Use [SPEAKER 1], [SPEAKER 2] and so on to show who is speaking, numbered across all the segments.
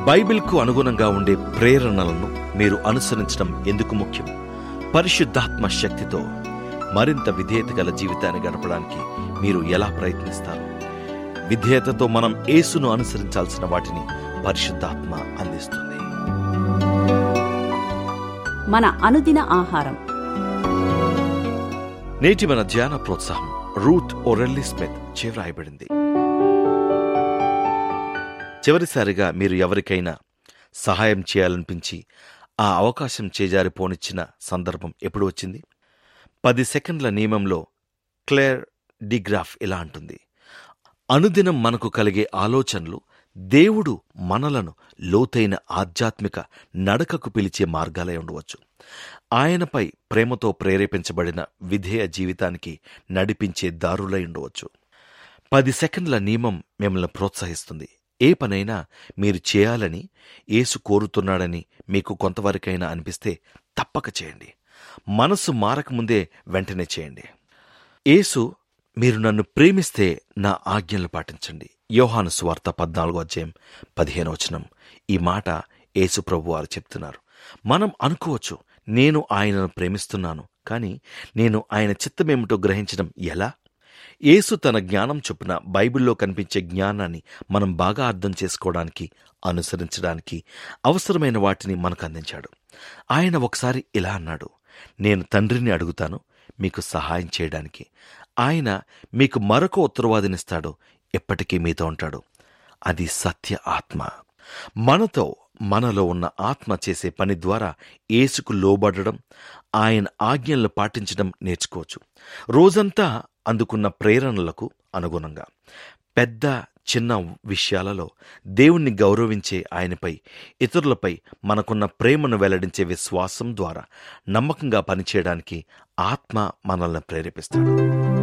[SPEAKER 1] బైబిల్కు అనుగుణంగా ఉండే ప్రేరణలను మీరు అనుసరించడం ఎందుకు ముఖ్యం పరిశుద్ధాత్మ శక్తితో మరింత విధేయత గల జీవితాన్ని గడపడానికి మీరు ఎలా ప్రయత్నిస్తారు విధేయతతో మనం యేసును అనుసరించాల్సిన వాటిని పరిశుద్ధాత్మ అందిస్తుంది
[SPEAKER 2] మన అనుదిన ఆహారం
[SPEAKER 1] నేటి మన ధ్యాన ప్రోత్సాహం రూట్ ఒరెల్లి స్మిత్ చే వ్రాయబడింది చివరిసారిగా మీరు ఎవరికైనా సహాయం చేయాలనిపించి ఆ అవకాశం చేజారిపోనిచ్చిన సందర్భం ఎప్పుడు వచ్చింది పది సెకండ్ల నియమంలో క్లేర్ డిగ్రాఫ్ ఇలా అంటుంది అనుదినం మనకు కలిగే ఆలోచనలు దేవుడు మనలను లోతైన ఆధ్యాత్మిక నడకకు పిలిచే మార్గాలై ఉండవచ్చు ఆయనపై ప్రేమతో ప్రేరేపించబడిన విధేయ జీవితానికి నడిపించే దారులై ఉండవచ్చు పది సెకండ్ల నియమం మిమ్మల్ని ప్రోత్సహిస్తుంది ఏ పనైనా మీరు చేయాలని యేసు కోరుతున్నాడని మీకు కొంతవరకైనా అనిపిస్తే తప్పక చేయండి మనసు మారకముందే వెంటనే చేయండి యేసు మీరు నన్ను ప్రేమిస్తే నా ఆజ్ఞలు పాటించండి యోహాను సువార్త పద్నాలుగో అధ్యాయం పదిహేను వచనం ఈ మాట యేసు ప్రభు వారు చెప్తున్నారు మనం అనుకోవచ్చు నేను ఆయనను ప్రేమిస్తున్నాను కానీ నేను ఆయన చిత్తమేమిటో గ్రహించడం ఎలా యేసు తన జ్ఞానం చొప్పున బైబిల్లో కనిపించే జ్ఞానాన్ని మనం బాగా అర్థం చేసుకోవడానికి అనుసరించడానికి అవసరమైన వాటిని మనకు అందించాడు ఆయన ఒకసారి ఇలా అన్నాడు నేను తండ్రిని అడుగుతాను మీకు సహాయం చేయడానికి ఆయన మీకు మరొక ఉత్తరవాదినిస్తాడు ఎప్పటికీ మీతో ఉంటాడు అది సత్య ఆత్మ మనతో మనలో ఉన్న ఆత్మ చేసే పని ద్వారా ఏసుకు లోబడడం ఆయన ఆజ్ఞలను పాటించడం నేర్చుకోవచ్చు రోజంతా అందుకున్న ప్రేరణలకు అనుగుణంగా పెద్ద చిన్న విషయాలలో దేవుణ్ణి గౌరవించే ఆయనపై ఇతరులపై మనకున్న ప్రేమను వెల్లడించే విశ్వాసం ద్వారా నమ్మకంగా పనిచేయడానికి ఆత్మ మనల్ని ప్రేరేపిస్తాడు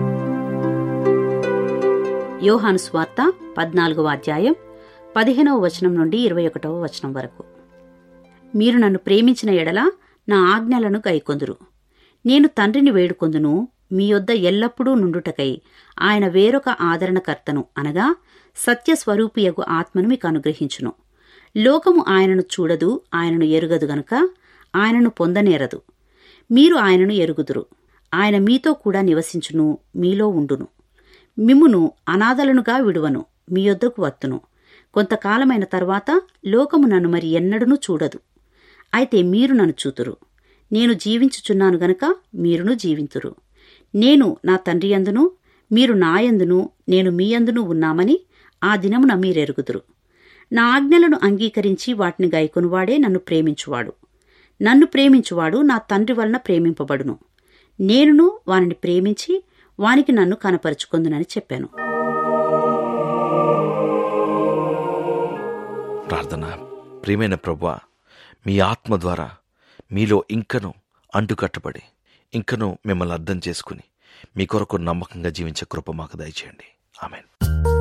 [SPEAKER 2] యోహాను స్వార్త పద్నాలుగవ అధ్యాయం పదిహేనవ వచనం నుండి ఇరవై ఒకటవ వచనం వరకు మీరు నన్ను ప్రేమించిన ఎడల నా ఆజ్ఞలను గైకొందురు నేను తండ్రిని వేడుకొందును మీ యొద్ద ఎల్లప్పుడూ నుండుటకై ఆయన వేరొక ఆదరణకర్తను అనగా సత్యస్వరూపియగు ఆత్మను మీకు అనుగ్రహించును లోకము ఆయనను చూడదు ఆయనను ఎరుగదు గనుక ఆయనను పొందనేరదు మీరు ఆయనను ఎరుగుదురు ఆయన మీతో కూడా నివసించును మీలో ఉండును మిమ్మును అనాథలనుగా విడువను మీ యొద్దకు వత్తును కొంతకాలమైన తర్వాత లోకము నన్ను మరి ఎన్నడూ చూడదు అయితే మీరు నన్ను చూతురు నేను జీవించుచున్నాను గనక మీరును జీవింతురు నేను నా తండ్రి అందును మీరు నాయందును నేను మీ అందును ఉన్నామని ఆ దినమున మీరెరుగుదురు నా ఆజ్ఞలను అంగీకరించి వాటిని గైకొనువాడే నన్ను ప్రేమించువాడు నన్ను ప్రేమించువాడు నా తండ్రి వలన ప్రేమింపబడును నేనును వానిని ప్రేమించి వానికి నన్ను కనపరుచుకొందునని చెప్పాను
[SPEAKER 1] ప్రార్థన ప్రియమైన ప్రభువా మీ ఆత్మ ద్వారా మీలో ఇంకను అంటుకట్టబడి ఇంకను మిమ్మల్ని అర్థం చేసుకుని మీ కొరకు నమ్మకంగా జీవించే కృప మాకు దయచేయండి ఆమెన్